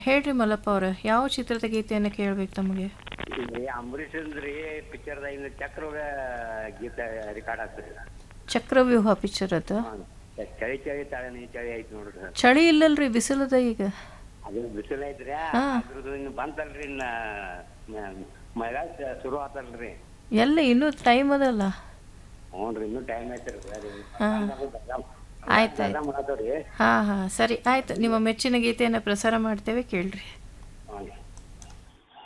ಹೇಳ್ರಿ ಮಲ್ಲಪ್ಪ ಅವ್ರ ಯಾವ ಚಿತ್ರದ ಗೀತೆಯನ್ನು ಕೇಳ್ಬೇಕು ತಮಗೆ ರೀ ಅಂಬರೀಷ್ ರೀ ಪಿಕ್ಚರ್ದಾಗಿಂದ ಚಕ್ರವ್ಯ ಗೀತೆ ರೆಕಾರ್ಡ್ ಆಗ್ತದೆ ಚಕ್ರವ್ಯೂಹ ಪಿಕ್ಚರ್ ಅದು ಚಳಿ ಚಳಿ ತಾಳೆ ನೀ ಚಳಿ ಐತಿ ನೋಡ್ರಿ ಸರ್ ಚಳಿ ಇಲ್ಲಲ್ರಿ ಬಿಸಿಲದ ಈಗ ಅದು ಬಿಸಿಲು ಐತ್ರಿ ಹಾ. ಅದ್ರದ್ದು ಇನ್ನು ಬಂತಲ್ರಿ ಇನ್ನ ಮ- ಮಳೆ ಸ- ಶುರು ಆತಲ್ರಿ ಎಲ್ಲ ಇನ್ನೂ ಟೈಮ್ ಅದಲ್ಲ ಹ್ಞೂ ರೀ ಇನ್ನೂ ಟೈಮ್ ಐತ್ರಿ ಹಾ. ಆಯ್ತು ಆಯ್ತು ಮಾಡತ್ತವ್ರಿ ಹಾಂ ಹಾಂ ಸರಿ ಆಯ್ತು ನಿಮ್ಮ ಮೆಚ್ಚಿನ ಗೀತೆಯನ್ನು ಪ್ರಸಾರ ಮಾಡ್ತೇವೆ ಕೇಳ್ರಿ